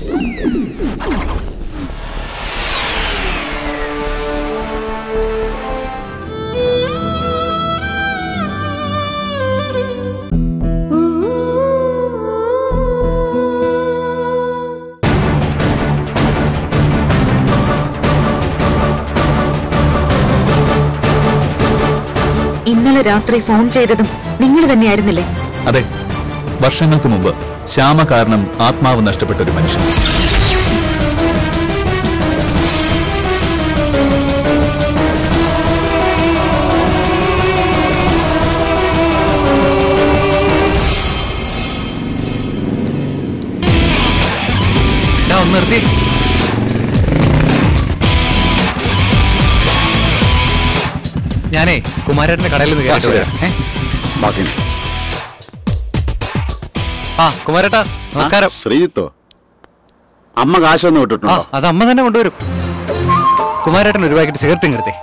ഇന്നലെ രാത്രി ഫോൺ ചെയ്തതും നിങ്ങൾ തന്നെയായിരുന്നില്ലേ അതെ വർഷങ്ങൾക്ക് മുമ്പ് ശ്യാമ കാരണം ആത്മാവ് നഷ്ടപ്പെട്ട ഒരു മനുഷ്യൻ ഡാ, ഒന്ന് നിർത്തി ഞാനേ കുമാരേട്ടന്റെ കടയിൽ നിന്ന് കേട്ടോ ശരി. ഏ? ബാക്കി ആ കുമാരേട്ടാ നമസ്കാരം ശ്രീജിത്തോ അമ്മ കാശൊന്നും ആ ഇട്ടിട്ടുണ്ടോ അത് അമ്മ തന്നെ കൊണ്ടുവരും കുമാരേട്ടൻ ഒരു പാക്കറ്റ് സിഗരറ്റും കിടത്തേ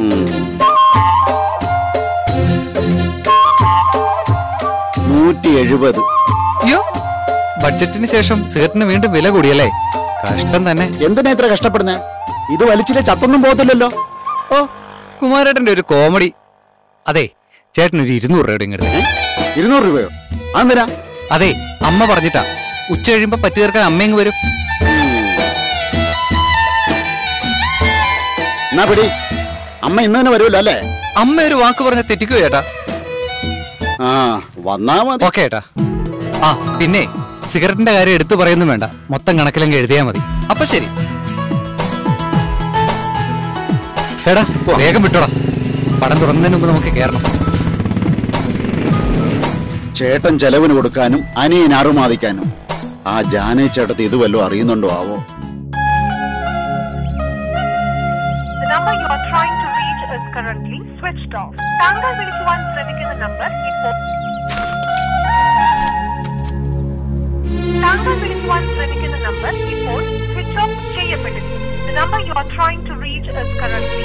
നൂറ്റി എഴുപത് അയ്യോ ബഡ്ജറ്റിന് ശേഷം സിഗരറ്റിന് വീണ്ടും വില കൂടിയല്ലേ കഷ്ടം തന്നെ എന്തിനാ ഇത്ര കഷ്ടപ്പെടുന്നേ ഇത് വലിച്ചിട്ട് ചത്തൊന്നും പോകത്തില്ലല്ലോ ഓ കുമാരേട്ടന്റെ ഒരു കോമഡി അതെ ചേട്ടൻ ഒരു ഇരുന്നൂറ് രൂപയുടെ ഇങ്ങടുത്ത് ഏ? ഇരുന്നൂറ് രൂപയോ അതെന്തിനാ അതെ അമ്മ പറഞ്ഞിട്ടാ ഉച്ച കഴിയുമ്പോ പറ്റി തീർക്കാൻ അമ്മയങ്ങ് വരും എന്നാ പിടി അമ്മ ഇന്ന് തന്നെ വരുമല്ലോ അല്ലേ അമ്മ ഒരു വാക്ക് പറഞ്ഞ തെറ്റിക്കോ ചേട്ടാ ആ വന്നാ മതി ഓക്കെ ഏട്ടാ ആ പിന്നെ സിഗരറ്റിന്റെ കാര്യം എടുത്തു പറയുന്നു വേണ്ട മൊത്തം കണക്കിലെങ്കിൽ എഴുതിയാ മതി അപ്പൊ ശരി ചേട്ടാ വേഗം വിട്ടോടാ പടം തുറന്നതിന് മുമ്പ് നമുക്ക് കയറണം ചേട്ടൻ ചെലവിന് കൊടുക്കാനും അനിയൻ അറുമാദിക്കാനും ആ ജാനേ ചേട്ടത്തി ഇത് വല്ലതും അറിയുന്നുണ്ടോ ആവോ The number you are trying to reach is currently switched off. താങ്കൾ വിളിക്കുവാൻ ശ്രമിക്കുന്ന നമ്പർ ഇപ്പോൾ താങ്കൾ വിളിക്കുവാൻ ശ്രമിക്കുന്ന നമ്പർ ഇപ്പോൾ സ്വിച്ച് ഓഫ് ചെയ്യപ്പെട്ടിരിക്കുന്നു The number you are trying to reach is currently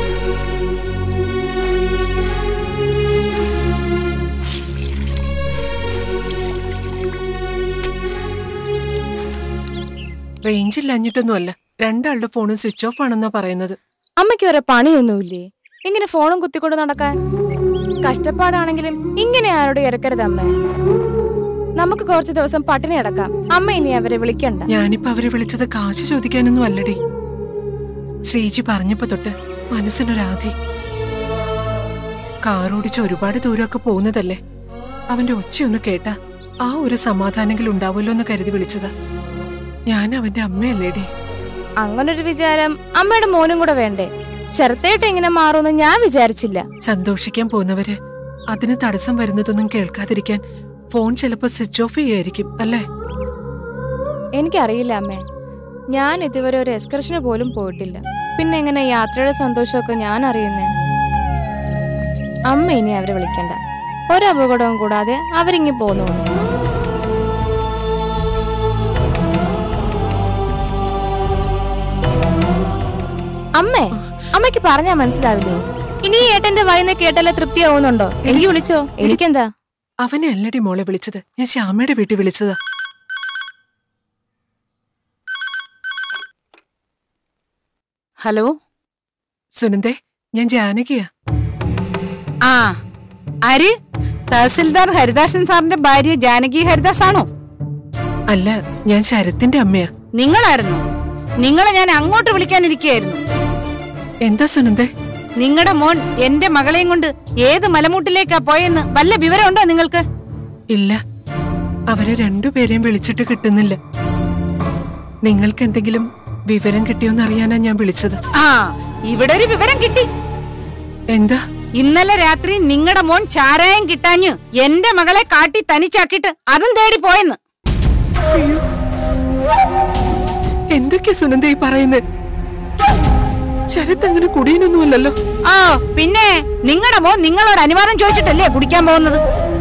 range ഇല്ലഞ്ഞിട്ടൊന്നുമല്ല രണ്ടാളുടെ ഫോണും സ്വിച്ച് ഓഫ് ആണെന്നാ പറയുന്നത് അമ്മയ്ക്ക് വരെ പണിയൊന്നുമില്ലേ ഇങ്ങനെ ഫോണും കുത്തിക്കൊണ്ട് നടക്കാൻ കഷ്ടപ്പാടാണെങ്കിലും ഇങ്ങനെ ആരോട് ഇറക്കരുത് അമ്മ നമുക്ക് കുറച്ച് ദിവസം പട്ടിണി അടക്കാം അമ്മ ഇനി അവരെ വിളിക്കണ്ട ഞാനിപ്പോ അവരെ വിളിച്ചത് കാശ് ചോദിക്കാനൊന്നും അല്ലടി ശ്രീജി പറഞ്ഞപ്പോ തൊട്ട് മനസ്സിനൊരാധി കാറോടിച്ച് ഒരുപാട് ദൂരമൊക്കെ പോകുന്നതല്ലേ അവന്റെ ഒച്ചയൊന്ന് കേട്ടാ ആ ഒരു സമാധാനെങ്കിലും ഉണ്ടാവുമല്ലോ എന്ന് കരുതി വിളിച്ചതാ ഞാൻ അവന്റെ അമ്മയല്ലേടി അങ്ങനൊരു വിചാരം അമ്മയുടെ മോനും കൂടെ വേണ്ടേ ശരത്തേട്ട് ഇങ്ങനെ മാറുമെന്ന് ഞാൻ വിചാരിച്ചില്ല സന്തോഷിക്കാൻ പോകുന്നവര് അതിന് തടസ്സം വരുന്നതൊന്നും കേൾക്കാതിരിക്കാൻ ഫോൺ ചിലപ്പോ സ്വിച്ച് ഓഫ് ചെയ്യായിരിക്കും അല്ലേ എനിക്കറിയില്ല അമ്മേ ഞാൻ ഇതുവരെ ഒരു എക്സ്കർഷന് പോലും പോയിട്ടില്ല പിന്നെ എങ്ങനെ യാത്രയുടെ സന്തോഷമൊക്കെ ഞാൻ അറിയുന്നേ അമ്മ ഇനി അവരെ വിളിക്കണ്ട ഒരപകടവും കൂടാതെ അവരിങ്ങി പോന്നു അമ്മേ അമ്മയ്ക്ക് പറഞ്ഞാ മനസ്സിലാവില്ലേ ഇനി ഈ ഏട്ടന്റെ വായിന്ന് കേട്ടല്ലേ തൃപ്തിയാവുന്നുണ്ടോ എനിക്ക് വിളിച്ചോ എനിക്കെന്താ അവനെ അല്ലടി മോളെ വിളിച്ചത് ഞാൻ ശ്യാമയുടെ വീട്ടിൽ വിളിച്ചതാ ഹലോ സുനന്ദേ ഞാൻ ജാനകിയാ ആ ആര് തഹസിൽദാർ ഹരിദാസൻ സാറിന്റെ ഭാര്യ ജാനകി ഹരിദാസ് ആണോ അല്ല ഞാൻ ശരത്തിന്റെ അമ്മയാ നിങ്ങളായിരുന്നു നിങ്ങളെ ഞാൻ അങ്ങോട്ട് വിളിക്കാനിരിക്കുകയായിരുന്നു എന്താ സുനന്ദേ നിങ്ങളുടെ മോൻ എന്റെ മകളെയും കൊണ്ട് ഏത് മലമൂട്ടിലേക്കാ പോയെന്ന് വല്ല വിവരമുണ്ടോ നിങ്ങൾക്ക് ഇല്ല അവരെ രണ്ടുപേരെയും വിളിച്ചിട്ട് കിട്ടുന്നില്ല നിങ്ങൾക്ക് എന്തെങ്കിലും വിവരം കിട്ടിയോന്ന് അറിയാനാ ഞാൻ വിളിച്ചത് ആ ഇവിടെ ഒരു വിവരം കിട്ടി എന്താ ഇന്നലെ രാത്രി നിങ്ങളുടെ മോൻ ചാരായം കിട്ടാഞ്ഞ് എന്റെ മകളെ കാട്ടി തനിച്ചാക്കിയിട്ട് അതും തേടി പോയെന്ന് എന്തൊക്കെയാ സുനന്ദ ഈ പറയുന്നത് ശരത്ത് അങ്ങനെ കുടിയനൊന്നുമല്ലല്ലോ ആ പിന്നെ നിങ്ങളുടെ മോൻ നിങ്ങളോട് അനുവാദം ചോദിച്ചിട്ടല്ലേ കുടിക്കാൻ പോകുന്നത്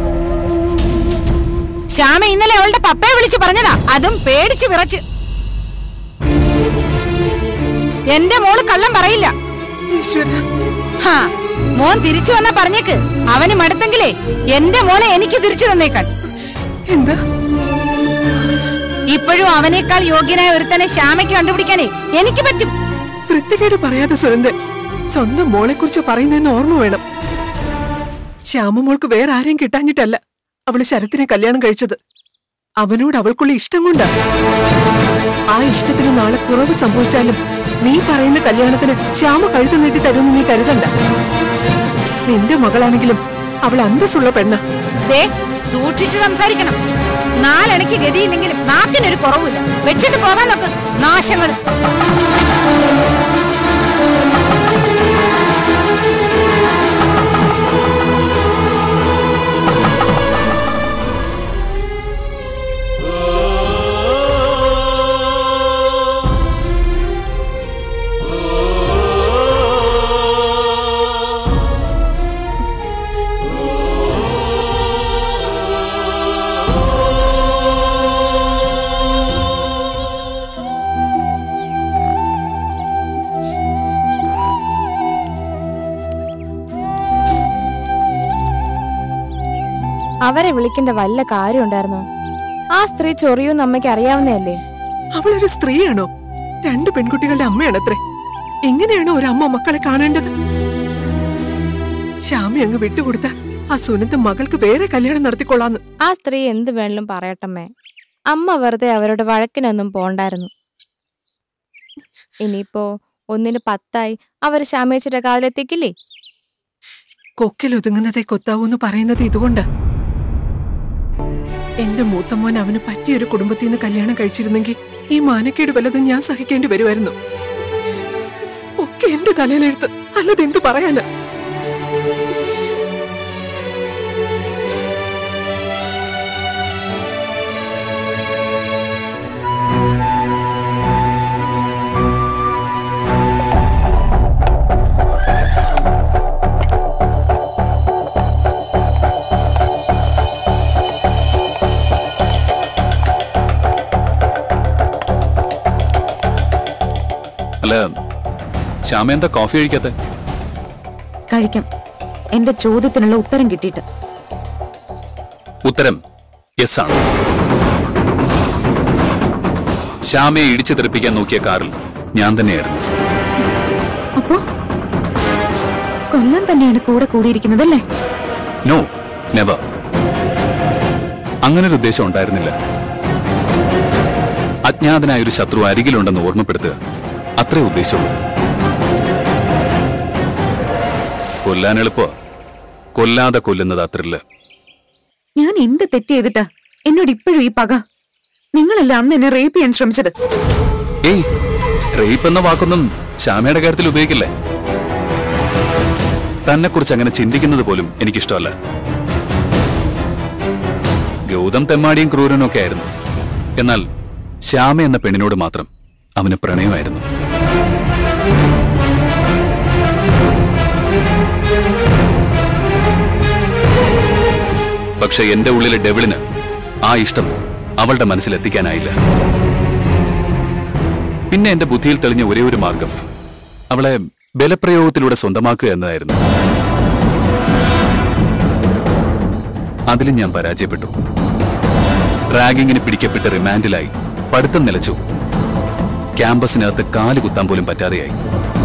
ശ്യാമ ഇന്നലെ അവളുടെ പപ്പയെ വിളിച്ച് പറഞ്ഞതാ അതും പേടിച്ച് വിറച്ച് എന്റെ മോള് കള്ളം പറയില്ല ഈശ്വര ഹാ മോൻ തിരിച്ചു വന്നാ പറഞ്ഞേക്ക് അവന് മടുത്തെങ്കിലേ എന്റെ മോളെ എനിക്ക് തിരിച്ചു തന്നേക്കാൻ എന്താ ഇപ്പോഴും അവനേക്കാൾ യോഗ്യനായ ഒരുത്തനെ ശ്യാമയ്ക്ക് കണ്ടുപിടിക്കാനേ എനിക്ക് പറ്റും വൃത്തികേട് പറയാതെ സുനന്ദൻ സ്വന്തം മോളെ കുറിച്ച് പറയുന്നതെന്ന് ഓർമ്മ വേണം ശ്യാമമോൾക്ക് വേറെ ആരെയും കിട്ടാഞ്ഞിട്ടല്ല അവള് ശരത്തിനെ കല്യാണം കഴിച്ചത് അവനോട് അവൾക്കുള്ള ഇഷ്ടം കൊണ്ടാ ആ ഇഷ്ടത്തിന് നാളെ കുറവ് സംഭവിച്ചാലും നീ പറയുന്ന കല്യാണത്തിന് ശ്യാമ കഴുത്ത് നീട്ടി തരുമെന്ന് നീ കരുതണ്ട നിന്റെ മകളാണെങ്കിലും അവൾ അന്തസ്സുള്ള പെണ്ണ ദേ സൂക്ഷിച്ച് സംസാരിക്കണം നാലണയ്ക്ക് ഗതിയില്ലെങ്കിലും നാക്കിനൊരു കുറവില്ല വെച്ചിട്ട് പോകാൻ നോക്ക് നാശങ്ങൾ അവരെ വിളിക്കേണ്ട വല്ല കാര്യം ഉണ്ടായിരുന്നോ ആ സ്ത്രീ ചൊറിയൂന്ന് അമ്മയ്ക്ക് അറിയാവുന്നതല്ലേ അവളൊരു സ്ത്രീയാണോ രണ്ട് പെൺകുട്ടികളുടെ അമ്മയാണത്രേ എങ്ങനെയാണോ ഒരു അമ്മ മക്കളെ കാണേണ്ടത് ശ്യാമി അങ്ങ് വിട്ടുകൊടുത്ത ആ സുനന്ദ മകൾക്ക് വേറെ കല്യാണം നടത്തിക്കൊള്ളാന്ന് ആ സ്ത്രീ എന്ത് വേണമെങ്കിലും പറയട്ടമ്മേ അമ്മ വെറുതെ അവരുടെ വഴക്കിനൊന്നും പോണ്ടായിരുന്നു ഇനിയിപ്പോ ഒന്നിന് പത്തായി അവര് ശ്യാമേച്ചിയുടെ കാതിലെത്തിക്കില്ലേ കൊക്കിൽ ഒതുങ്ങുന്നതേ കൊത്താവൂന്ന് പറയുന്നത് ഇതുകൊണ്ടാ എന്റെ മൂത്തമ്മോൻ അവന് പറ്റിയൊരു കുടുംബത്തിൽ നിന്ന് കല്യാണം കഴിച്ചിരുന്നെങ്കിൽ ഈ മാനക്കേട് വല്ലതും ഞാൻ സഹിക്കേണ്ടി വരുമായിരുന്നു ഒക്കെ എന്റെ തലയിലെഴുത്ത് അല്ലാതെ എന്തു പറയാനാ അല്ല ശ്യാമ എന്താ കോഫി കഴിക്കാത്ത കഴിക്കാം എന്റെ ചോദ്യത്തിനുള്ള ഉത്തരം കിട്ടിയിട്ട് ഉത്തരം യെസ് ആണ് ശ്യാമയെ ഇടിച്ചു തെറിപ്പിക്കാൻ നോക്കിയ കാറിൽ ഞാൻ തന്നെയായിരുന്നു അപ്പോ കൊല്ലം തന്നെയാണ് കൂടെ കൂടിയിരിക്കുന്നതല്ലേ നോ നെവർ അങ്ങനൊരു ഉദ്ദേശം ഉണ്ടായിരുന്നില്ല അജ്ഞാതനായ ഒരു ശത്രു അരികിലുണ്ടെന്ന് ഓർമ്മപ്പെടുത്തുക അത്രേ ഉദ്ദേശമുള്ളൂ കൊല്ലാൻ എളുപ്പ കൊല്ലാതെ കൊല്ലുന്നത് അത്രല്ല ഞാൻ എന്ത് തെറ്റ് ചെയ്തിട്ടാ എന്നോട് ഇപ്പോഴും ഈ പക നിങ്ങളല്ല അന്ന് എന്നെ റേപ്പ് ചെയ്യാൻ ശ്രമിച്ചത് ഏയ് റേപ്പ് എന്ന വാക്കൊന്നും ശ്യാമയുടെ കാര്യത്തിൽ ഉപയോഗിക്കില്ലേ തന്നെ കുറിച്ച് അങ്ങനെ ചിന്തിക്കുന്നത് പോലും എനിക്കിഷ്ടമല്ല ഗൗതം തെമ്മാടിയും ക്രൂരനും ഒക്കെ ആയിരുന്നു എന്നാൽ ശ്യാമ എന്ന പെണ്ണിനോട് മാത്രം അവന് പ്രണയമായിരുന്നു പക്ഷെ എന്റെ ഉള്ളിലെ ഡെവിളിന് ആ ഇഷ്ടം അവളുടെ മനസ്സിൽ എത്തിക്കാനായില്ല പിന്നെ എന്റെ ബുദ്ധിയിൽ തെളിഞ്ഞ ഒരേ ഒരു മാർഗം അവളെ ബലപ്രയോഗത്തിലൂടെ സ്വന്തമാക്കുക എന്നതായിരുന്നു അതിലും ഞാൻ പരാജയപ്പെട്ടു റാഗിങ്ങിന് പിടിക്കപ്പെട്ട് റിമാൻഡിലായി പഠിത്തം നിലച്ചു ക്യാമ്പസിനകത്ത് കാല് കുത്താൻ പോലും പറ്റാതെയായി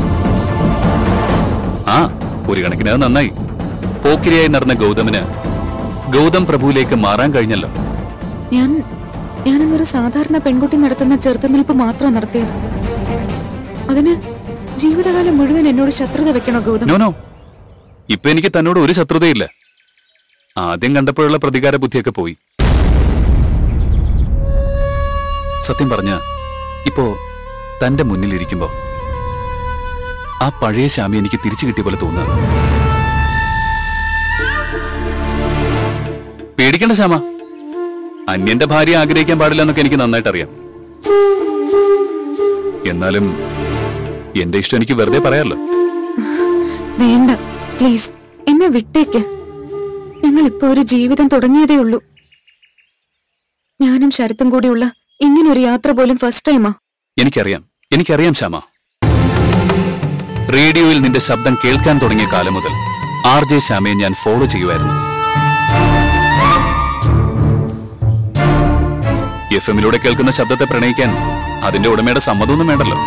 ആ ഒരു കണക്കിന് അത് നന്നായി പോക്കിരിയായി നടന്ന ഗൗതമിന് ഗൗതം പ്രഭുവിലേക്ക് മാറാൻ കഴിഞ്ഞല്ലോ ഞാൻ ഞാനെന്നൊരു സാധാരണ പെൺകുട്ടി നടത്തുന്ന ചെറുത്തുനിൽപ്പ് മാത്രം നടത്തിയത് അതിന് ജീവിതകാലം മുഴുവൻ എന്നോട് ശത്രുത വെക്കണോ ഗൗതം നോ നോ ഇപ്പൊ എനിക്ക് തന്നോട് ഒരു ശത്രുതയില്ല ആദ്യം കണ്ടപ്പോഴുള്ള പ്രതികാര ബുദ്ധിയൊക്കെ പോയി സത്യം പറഞ്ഞ ഇപ്പോ തന്റെ മുന്നിലിരിക്കുമ്പോ ആ പഴയ ശ്യാമി എനിക്ക് തിരിച്ചു കിട്ടിയ പോലെ തോന്നുക പേടിക്കണ്ട ശ്യാമ അന്യന്റെ ഭാര്യ ആഗ്രഹിക്കാൻ പാടില്ല എന്നൊക്കെ എനിക്ക് നന്നായിട്ട് അറിയാം എന്നാലും എന്റെ ഇഷ്ടം എനിക്ക് വെറുതെ പറയാമല്ലോ വേണ്ട പ്ലീസ് എന്നെ വിട്ടേക്ക് ഞങ്ങൾ ഇപ്പൊ ഒരു ജീവിതം തുടങ്ങിയതേ ഉള്ളൂ ഞാനും ശരത്തും കൂടിയുള്ള ഇങ്ങനൊരു യാത്ര പോലും ഫസ്റ്റ് ടൈമാ എനിക്കറിയാം എനിക്കറിയാം ശ്യാമ റേഡിയോയിൽ നിന്റെ ശബ്ദം കേൾക്കാൻ തുടങ്ങിയ കാലം മുതൽ ആർ ജെ ശ്യാമയെ ഞാൻ ഫോളോ ചെയ്യുമായിരുന്നു എഫ് എമ്മിലൂടെ കേൾക്കുന്ന ശബ്ദത്തെ പ്രണയിക്കാൻ അതിന്റെ ഉടമയുടെ സമ്മതമൊന്നും വേണ്ടല്ലോ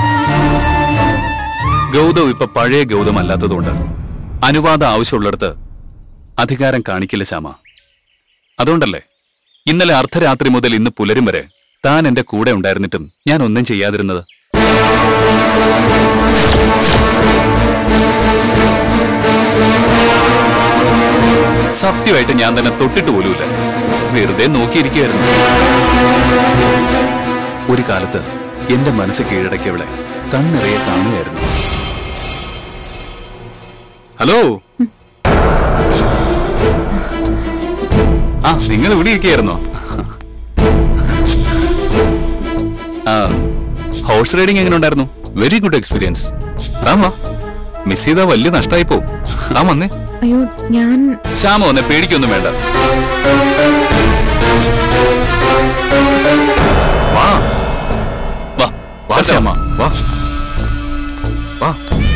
ഗൗതം ഇപ്പൊ പഴയ ഗൗതം അല്ലാത്തതുകൊണ്ട് അനുവാദം ആവശ്യമുള്ളിടത്ത് അധികാരം കാണിക്കില്ല ശ്യാമ അതുകൊണ്ടല്ലേ ഇന്നലെ അർദ്ധരാത്രി മുതൽ ഇന്ന് പുലരും വരെ താൻ എന്റെ കൂടെ ഉണ്ടായിരുന്നിട്ടും ഞാൻ ഒന്നും ചെയ്യാതിരുന്നത് സത്യമായിട്ട് ഞാൻ തന്നെ തൊട്ടിട്ട് പോലുമില്ല വെറുതെ നോക്കിയിരിക്കുകയായിരുന്നു ഒരു കാലത്ത് എന്റെ മനസ്സ് കീഴടക്കിയവളെ കണ്ണിറയെ കാണുകയായിരുന്നു ഹലോ ആ നിങ്ങൾ ഇവിടെ ഇരിക്കുകയായിരുന്നോ ആ ഹോഴ്സ് റൈഡിംഗ് എങ്ങനെ ഉണ്ടായിരുന്നു very good experience Rama miss ചെയ്താ വലിയ നഷ്ടമായി പോവും റാം വന്നേ അയ്യോ ഞാൻ ശ്യാമ വന്നേ പേടിക്കൊന്നും വേണ്ട വാ വാ വാ ശ്യാമ വാ വാ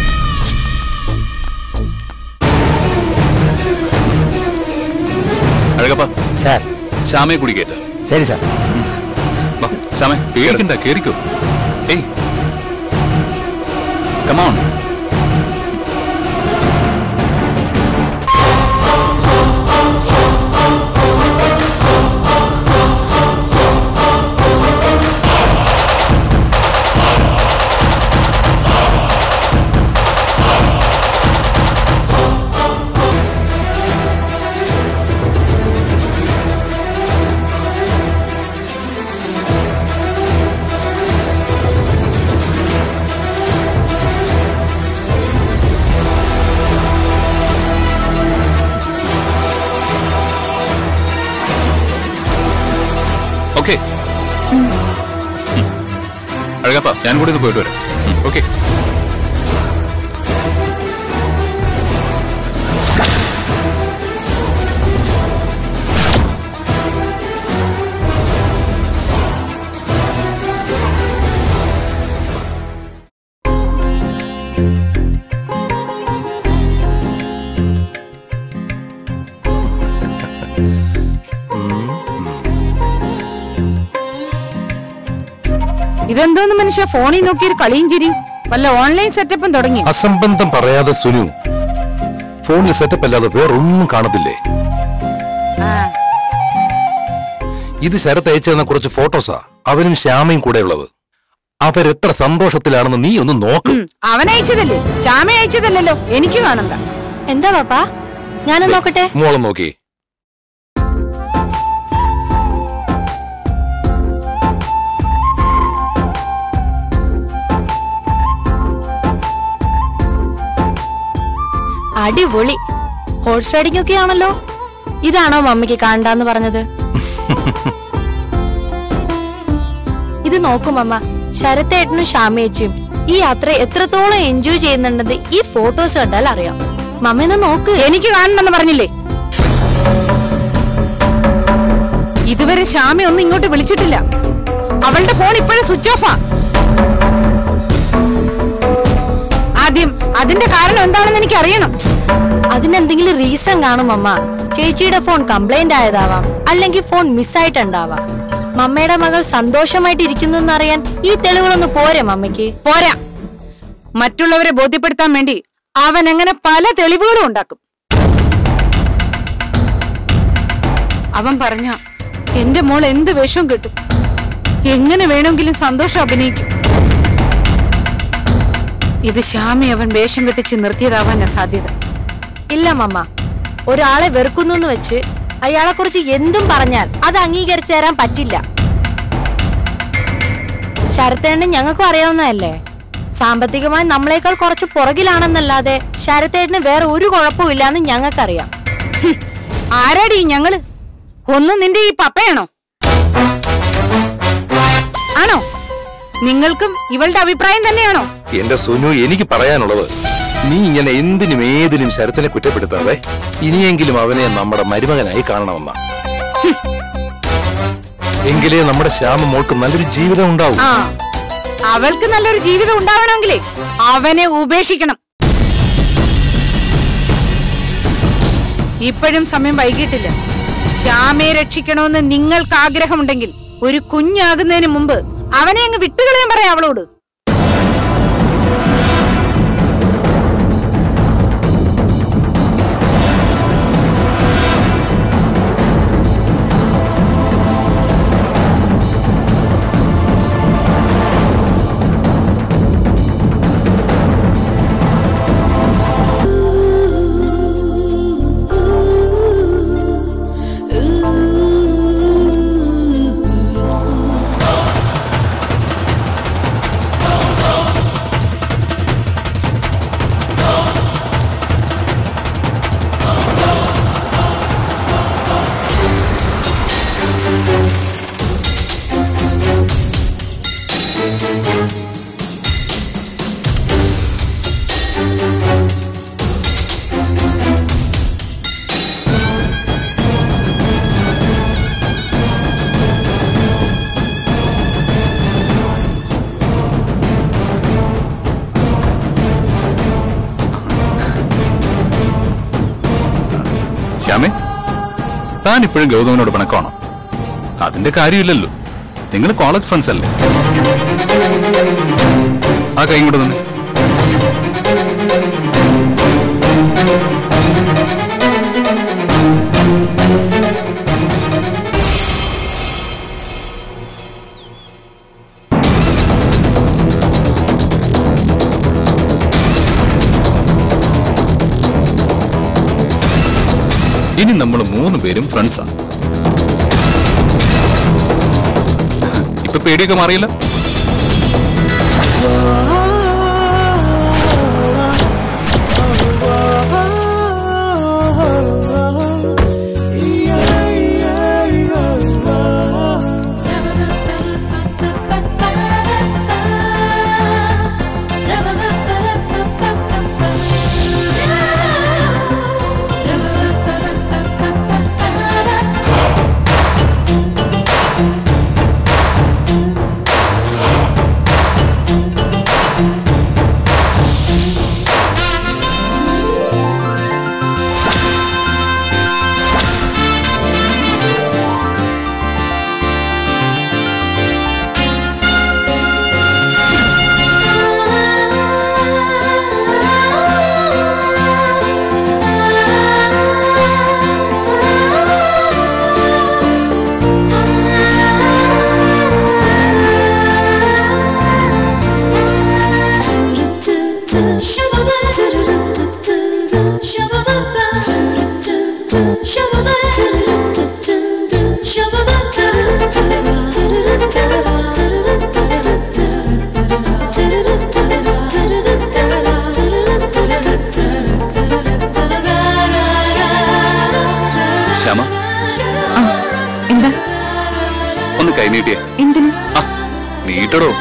അഴകപ്പ സാർ ശ്യാമയെ കൂടി കേട്ട ശരി സാർ വാ ശ്യാമേ പേടിക്കണ്ട കേറിക്കോ ഏയ് കമോൺ ഓക്കെ അഴകപ്പ ഞാൻ കൂടി ഒന്ന് പോയിട്ട് വരാം ഓക്കെ ഇതെന്തോന്ന് മനുഷ്യ ഫോണിൽ നോക്കിയൊരു കളിയും ചിരിയും വല്ല ഓൺലൈൻ സെറ്റപ്പും തുടങ്ങി അസംബന്ധം പറയാതെ സുനു ഫോണിൽ സെറ്റപ്പ് അല്ലാതെ വേറൊന്നും കാണത്തില്ലേ ഇത് ശരത്ത് അയച്ചു തന്ന കുറച്ച് ഫോട്ടോസാ അവനും ശ്യാമയും കൂടെ ഉള്ളത് അവരെത്ര സന്തോഷത്തിലാണെന്ന് നീ ഒന്ന് നോക്ക് അവൻ അയച്ചതല്ലേ ശ്യാമ അയച്ചതല്ലല്ലോ എനിക്ക് കാണണ്ട എന്താ പാപ്പാ ഞാനൊന്ന് നോക്കട്ടെ മോളം നോക്കി അടിപൊളി ഹോഴ്സ് റൈഡിംഗ് ഒക്കെ ആണല്ലോ ഇതാണോ മമ്മിക്ക് കാണണ്ടെന്ന് പറഞ്ഞത് ഇത് നോക്കും അമ്മ ശരത്തേട്ടനും ശ്യാമേച്ചിയും ഈ യാത്ര എത്രത്തോളം എൻജോയ് ചെയ്യുന്നുണ്ടെന്ന് ഈ ഫോട്ടോസ് കണ്ടാൽ അറിയാം മമ്മ ഒന്ന് നോക്ക് എനിക്ക് കാണണമെന്ന് പറഞ്ഞില്ലേ ഇതുവരെ ശ്യാമ ഒന്നും ഇങ്ങോട്ട് വിളിച്ചിട്ടില്ല അവളുടെ ഫോൺ ഇപ്പോഴും സ്വിച്ച് ഓഫാ ആദ്യം അതിന്റെ കാരണം എന്താണെന്ന് എനിക്ക് അറിയണം അതിനെന്തെങ്കിലും റീസൺ കാണും അമ്മ ചേച്ചിയുടെ ഫോൺ കംപ്ലൈന്റ് ആയതാവാം അല്ലെങ്കിൽ ഫോൺ മിസ്സായിട്ടുണ്ടാവാം മമ്മയുടെ മകൾ സന്തോഷമായിട്ട് ഇരിക്കുന്നു എന്നറിയാൻ ഈ തെളിവുകളൊന്ന് പോരെ മമ്മയ്ക്ക് പോരാ മറ്റുള്ളവരെ ബോധ്യപ്പെടുത്താൻ വേണ്ടി അവൻ അങ്ങനെ പല തെളിവുകളും ഉണ്ടാക്കും അവൻ പറഞ്ഞ എന്റെ മോൾ എന്ത് വേഷവും കിട്ടും എങ്ങനെ വേണമെങ്കിലും സന്തോഷം അഭിനയിക്കും ഇത് ശ്യാമി അവൻ വേഷം കെട്ടിച്ച് നിർത്തിയതാവാനാ സാധ്യത ഇല്ല മമ്മ ഒരാളെ വെറുക്കുന്നു എന്ന് വെച്ച് അയാളെ കുറിച്ച് എന്തും പറഞ്ഞാൽ അത് അംഗീകരിച്ചു തരാൻ പറ്റില്ല ശരത്തേണ്ണൻ ഞങ്ങൾക്കും അറിയാവുന്നതല്ലേ സാമ്പത്തികമായി നമ്മളെക്കാൾ കുറച്ച് പുറകിലാണെന്നല്ലാതെ ശരത്തേട്ടന് വേറെ ഒരു കുഴപ്പവും ഇല്ലാന്ന് ഞങ്ങൾക്കറിയാം ഹും, ആരാടി ഈ ഞങ്ങള് ഒന്ന് നിന്റെ ഈ പപ്പയാണോ ആണോ നിങ്ങൾക്കും ഇവളുടെ അഭിപ്രായം തന്നെയാണോ എന്റെ സുനു എനിക്ക് പറയാനുള്ളത് നീ ഇങ്ങനെ എന്തിനും ഏതിനും ശരത്തിനെ കുറ്റപ്പെടുത്താതെ ഇനിയെങ്കിലും അവനെ നമ്മുടെ മരുമകനായി കാണണമെന്ന എങ്കിലേ നമ്മുടെ ശ്യാമ മോൾക്ക് നല്ലൊരു ജീവിതം ഉണ്ടാവും ആ അവൾക്ക് നല്ലൊരു ജീവിതം ഉണ്ടാവണമെങ്കിലേ അവനെ ഉപേക്ഷിക്കണം ഇപ്പോഴും സമയം വൈകിട്ടില്ല ശ്യാമയെ രക്ഷിക്കണമെന്ന് നിങ്ങൾക്ക് ആഗ്രഹമുണ്ടെങ്കിൽ ഒരു കുഞ്ഞാകുന്നതിന് മുമ്പ് അവനെ അങ്ങ് വിട്ടുകളയാൻ പറയാം അവളോട് ശ്യാമേ താൻ ഇപ്പോഴും ഗൗതമനോട് പിണക്കമാണോ അതിന്റെ കാര്യമില്ലല്ലോ നിങ്ങൾ കോളേജ് ഫ്രണ്ട്സ് അല്ലേ ആ കൈ ഇങ്ങോട്ട് തന്നെ ഇനി നമ്മൾ മൂന്ന് പേരും ഫ്രണ്ട്സാണ് ഇപ്പൊ പേടിയൊക്കെ മാറിയില്ല ശ്യാമ എന്താ ഒന്ന് കൈ നീട്ടിയേ എന്തിനു ആ നീട്ടടോ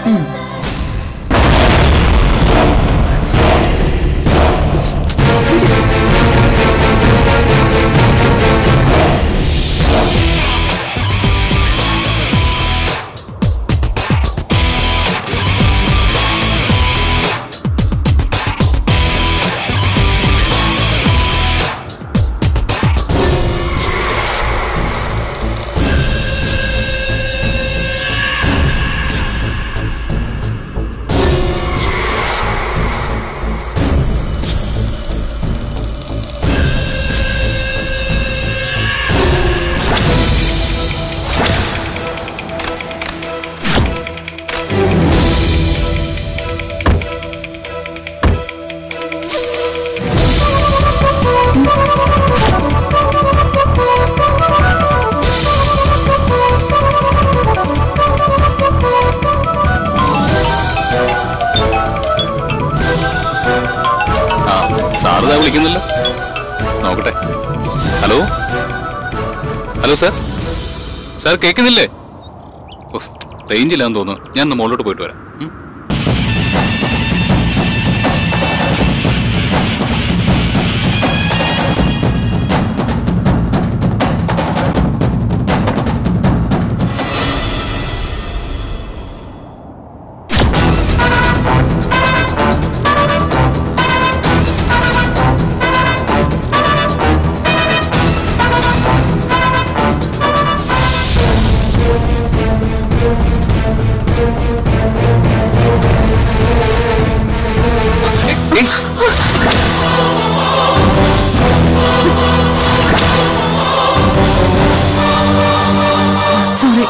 ആ സാറിതാ വിളിക്കുന്നില്ല നോക്കട്ടെ ഹലോ ഹലോ സാർ സാർ കേൾക്കുന്നില്ലേ ഓ റേഞ്ച് ഇല്ലാന്ന് തോന്നുന്നു ഞാൻ ഒന്ന് മുകളിലോട്ട് പോയിട്ട് വരാം ഉം.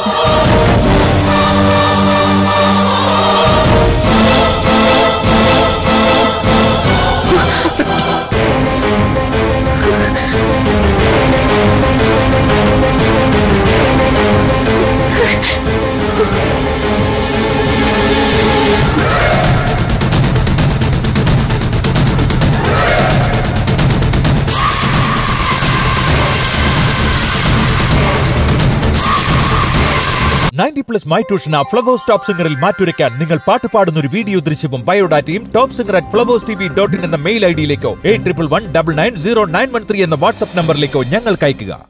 നയൻറ്റി പ്ലസ് മൈ ട്യൂഷൻ ആ ഫ്ലവേഴ്സ് ടോപ്പ് സിംഗറിൽ മാറ്റുരയ്ക്കാൻ നിങ്ങൾ പാട്ട് പാടുന്ന ഒരു വീഡിയോ ദൃശ്യവും ബയോഡാറ്റയും top singer at flowers T V dot in എന്ന മെയിൽ ഐ ഡിയിലേക്കോ eight triple one double nine zero nine one three എന്ന വാട്സ്ആപ്പ് നമ്പറിലേക്കോ ഞങ്ങൾക്ക് അയക്കുക